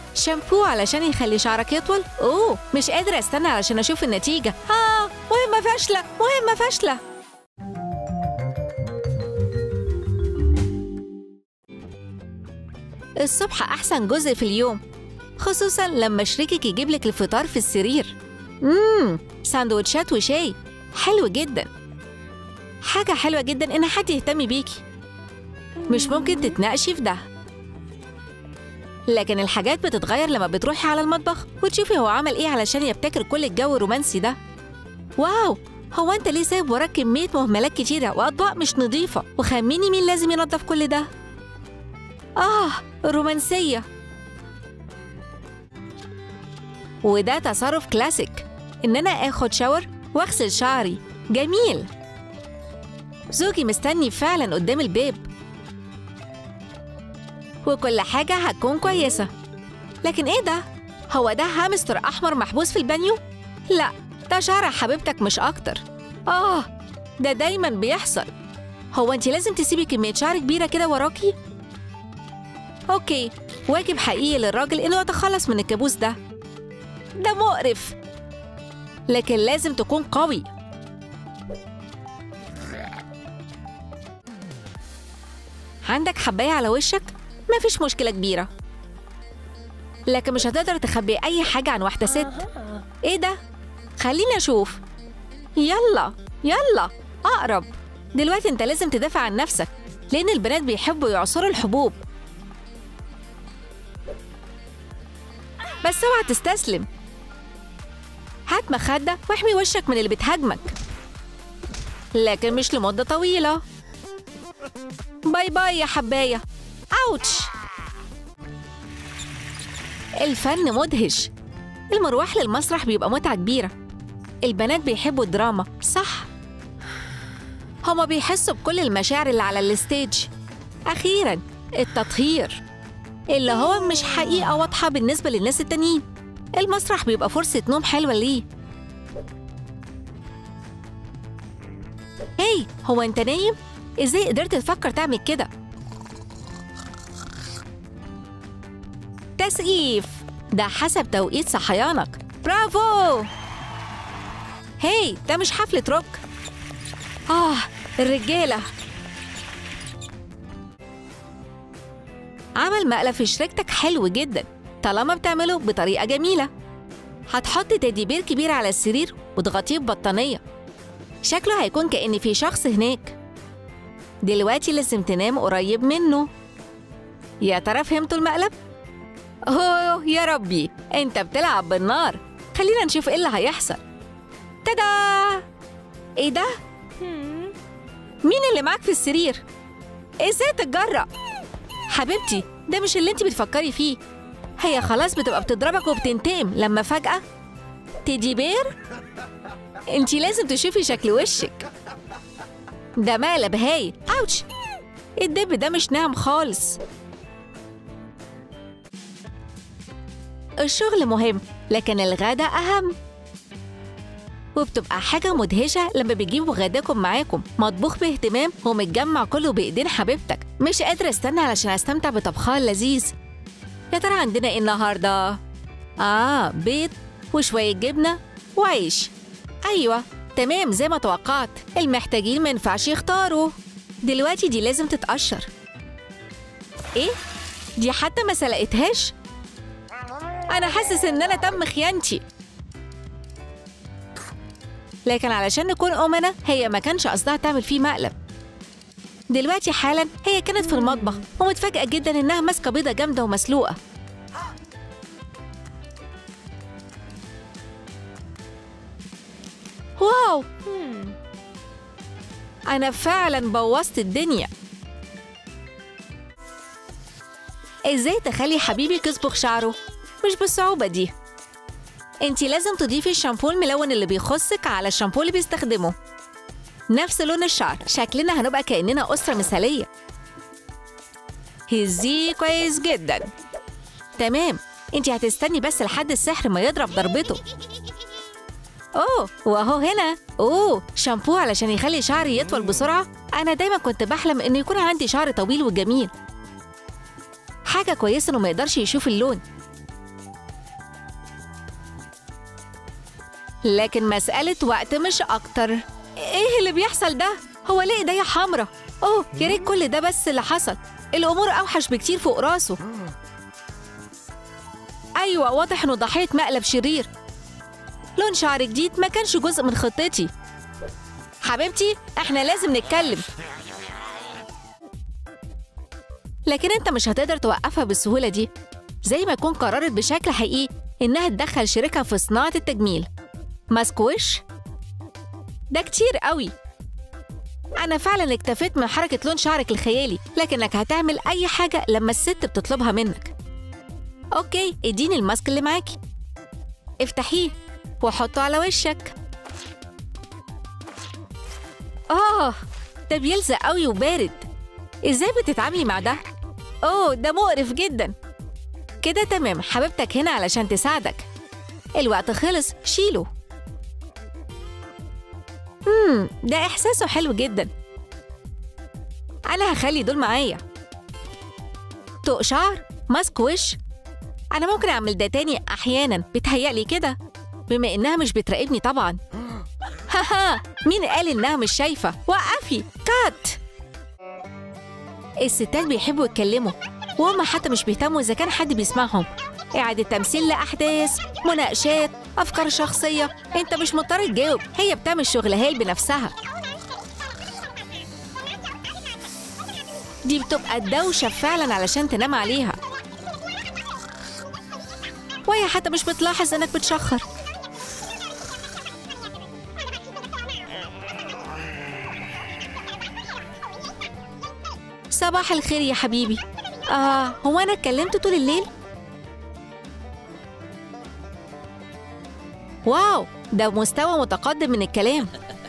شامبو علشان يخلي شعرك يطول اوه مش قادرة استنى علشان اشوف النتيجة اه مهمة فاشلة مهمة فاشلة الصبح احسن جزء في اليوم خصوصا لما شريكك يجيب لك الفطار في السرير امم ساندوتشات وشاي حلو جدا حاجة حلوة جدا إن حد يهتم بيكي مش ممكن تتناقشي في ده لكن الحاجات بتتغير لما بتروحي على المطبخ وتشوفي هو عمل إيه علشان يبتكر كل الجو الرومانسي ده واو هو أنت ليه سايب وراك كمية مهملات كتيرة وأطباق مش نظيفة وخميني مين لازم ينظف كل ده آه رومانسية وده تصرف كلاسيك إن أنا آخد شاور وأغسل شعري جميل زوجي مستني فعلا قدام الباب وكل حاجة هتكون كويسة لكن إيه ده؟ هو ده هامستر أحمر محبوس في البانيو؟ لا ده شعر حبيبتك مش أكتر آه ده دايما بيحصل هو أنت لازم تسيبي كمية شعر كبيرة كده وراكي؟ أوكي واجب حقيقي للراجل إنه يتخلص من الكابوس ده ده مقرف لكن لازم تكون قوي عندك حباية على وشك؟ مفيش مشكلة كبيرة لكن مش هتقدر تخبي أي حاجة عن واحدة ست إيه ده؟ خليني أشوف يلا يلا أقرب دلوقتي أنت لازم تدافع عن نفسك لأن البنات بيحبوا يعصروا الحبوب بس اوعى تستسلم هات مخدة واحمي وشك من اللي بتهاجمك لكن مش لمدة طويلة باي باي يا حباية أوتش الفن مدهش المروح للمسرح بيبقى متعة كبيرة البنات بيحبوا الدراما صح هما بيحسوا بكل المشاعر اللي على الستيج أخيرا التطهير اللي هو مش حقيقة واضحة بالنسبة للناس التانيين المسرح بيبقى فرصة نوم حلوة ليه هاي هو انت نايم؟ ازاي قدرت تفكر تعمل كده؟ تسقيف ده حسب توقيت صحيانك برافو هاي ده مش حفلة روك آه الرجالة عمل مقلب في شركتك حلو جدا طالما بتعمله بطريقة جميلة هتحط تeddy بير كبير على السرير وتغطيه ببطانية شكله هيكون كأن في شخص هناك دلوقتي لازم تنام قريب منه يا ترى فهمتوا المقلب؟ أوه يا ربي أنت بتلعب بالنار خلينا نشوف إيه اللي هيحصل تادا إيه ده؟ مين اللي معاك في السرير؟ إزاي تتجرأ؟ حبيبتي ده مش اللي انت بتفكري فيه هي خلاص بتبقى بتضربك وبتنتقم لما فجأة تيدي بير انت لازم تشوفي شكل وشك ده مقلب هاي اوتش الدب ده مش ناعم خالص الشغل مهم لكن الغدا أهم وبتبقى حاجة مدهشة لما بتجيبوا غداكم معاكم مطبوخ باهتمام ومتجمع كله بإيدين حبيبتك مش قادرة استنى علشان استمتع بطبخها اللذيذ يا ترى عندنا ايه النهاردة؟ آه بيض وشوية جبنة وعيش أيوة تمام زي ما توقعت المحتاجين ما ينفعش يختاروا دلوقتي دي لازم تتقشر ايه؟ دي حتى ما سلقتهاش؟ أنا حاسس إن أنا تم خيانتي لكن علشان نكون أمنا هي ما كانش قصدها تعمل فيه مقلب دلوقتي حالا هي كانت في المطبخ ومتفاجئة جدا إنها ماسكة بيضة جامدة ومسلوقة واو أنا فعلا بوظت الدنيا إزاي تخلي حبيبك يصبغ شعره؟ مش بالصعوبة دي انتي لازم تضيفي الشامبو الملون اللي بيخصك على الشامبو اللي بيستخدمه نفس لون الشعر شكلنا هنبقى كأننا أسرة مثالية هزيه كويس جدا تمام انتي هتستني بس لحد السحر ما يضرب ضربته اوه واهو هنا اوه شامبو علشان يخلي شعري يطول بسرعة انا دايما كنت بحلم انه يكون عندي شعر طويل وجميل حاجة كويسة انه ما يقدرش يشوف اللون لكن مسألة وقت مش أكتر إيه اللي بيحصل ده؟ هو ليه إيديا حمرا؟ أوه يا ريت كل ده بس اللي حصل الأمور أوحش بكتير فوق راسه أيوة واضح إنه ضحية مقلب شرير لون شعر جديد ما كانش جزء من خطتي حبيبتي احنا لازم نتكلم لكن انت مش هتقدر توقفها بالسهولة دي زي ما يكون قررت بشكل حقيقي إنها تدخل شريكها في صناعة التجميل ماسك وش؟ ده كتير قوي أنا فعلا اكتفيت من حركة لون شعرك الخيالي لكنك هتعمل أي حاجة لما الست بتطلبها منك أوكي اديني الماسك اللي معاكي افتحيه وحطه على وشك آه ده بيلزق قوي وبارد إزاي بتتعاملي مع ده؟ أوه ده مقرف جدا كده تمام حبيبتك هنا علشان تساعدك الوقت خلص شيله امم ده إحساسه حلو جدا أنا هخلي دول معايا طوق شعر ماسك وش أنا ممكن أعمل ده تاني أحيانا بتهيألي كده بما إنها مش بتراقبني طبعا هاها مين قال إنها مش شايفة وقفي كات الستات بيحبوا يتكلموا وهم حتى مش بيهتموا إذا كان حد بيسمعهم إعادة تمثيل لأحداث مناقشات أفكار شخصية أنت مش مضطر تجاوب هي بتعمل شغلها هي بنفسها دي بتبقى الدوشة فعلا علشان تنام عليها وهي حتى مش بتلاحظ إنك بتشخر صباح الخير يا حبيبي آه هو أنا اتكلمت طول الليل؟ واو ده مستوى متقدم من الكلام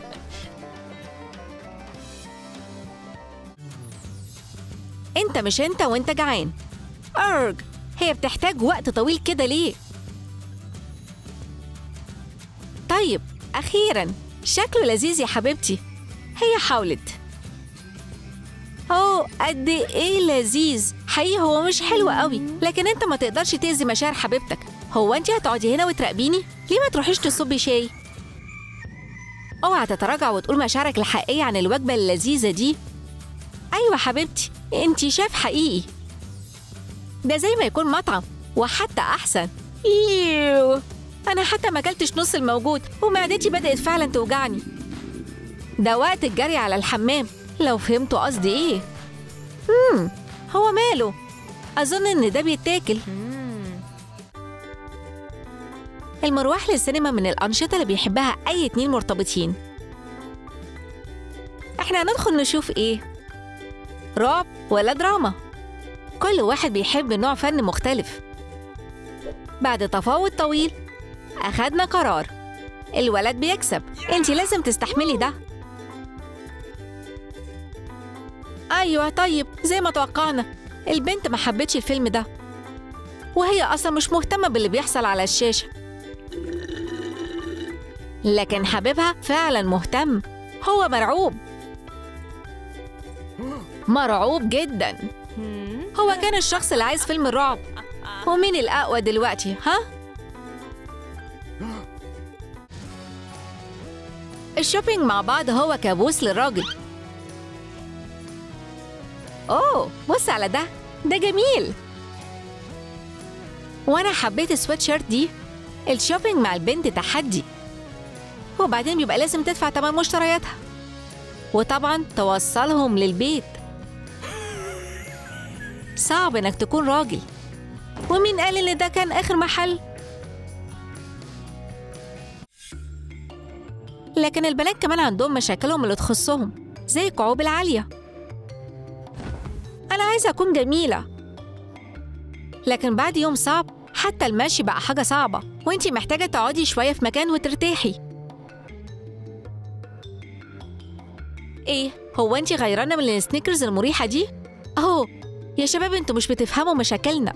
انت مش انت وانت جعان ارج هي بتحتاج وقت طويل كده ليه طيب اخيرا شكله لذيذ يا حبيبتي هي حاولت اوه قد ايه لذيذ حقيقي هو مش حلو قوي لكن انت ما تقدرش تأذي مشاعر حبيبتك هو انت هتقعدي هنا وتراقبيني ليه ما تروحيش تصبي شاي اوعى تتراجع وتقول مشاعرك الحقيقيه عن الوجبه اللذيذه دي ايوه حبيبتي انت شاف حقيقي ده زي ما يكون مطعم وحتى احسن ايوه انا حتى ما اكلتش نص الموجود ومعدتي بدات فعلا توجعني ده وقت الجري على الحمام لو فهمتوا قصدي ايه امم هو ماله اظن ان ده بيتاكل المروح للسينما من الأنشطة اللي بيحبها أي اتنين مرتبطين احنا هندخل نشوف ايه رعب ولا دراما كل واحد بيحب نوع فن مختلف بعد تفاوض طويل أخدنا قرار الولد بيكسب انت لازم تستحملي ده أيوة طيب زي ما توقعنا البنت ما حبتش الفيلم ده وهي أصلا مش مهتمة باللي بيحصل على الشاشة لكن حبيبها فعلا مهتم هو مرعوب مرعوب جدا هو كان الشخص اللي عايز فيلم الرعب ومين الأقوى دلوقتي ها؟ الشوبينج مع بعض هو كابوس للراجل أوه بص على ده ده جميل وأنا حبيت السويت شيرت دي الشوبينج مع البنت تحدي وبعدين بيبقى لازم تدفع تمن مشترياتها وطبعا توصلهم للبيت صعب انك تكون راجل ومين قال ان ده كان اخر محل لكن البنات كمان عندهم مشاكلهم اللي تخصهم زي الكعوب العالية أنا عايزة أكون جميلة لكن بعد يوم صعب حتى المشي بقى حاجة صعبة وانتي محتاجة تقعدي شوية في مكان وترتاحي ايه هو انتي غيرانة من السنيكرز المريحة دي؟ اهو يا شباب انتوا مش بتفهموا مشاكلنا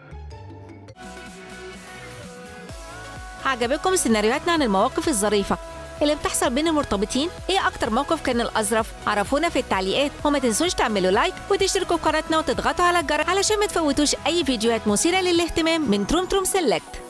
عجبكم سيناريوهاتنا عن المواقف الظريفة اللي بتحصل بين المرتبطين ايه اكتر موقف كان الاظرف عرفونا في التعليقات وما تنسوش تعملوا لايك وتشتركوا في قناتنا وتضغطوا على الجرس علشان ما تفوتوش اي فيديوهات مثيرة للاهتمام من تروم تروم سيلكت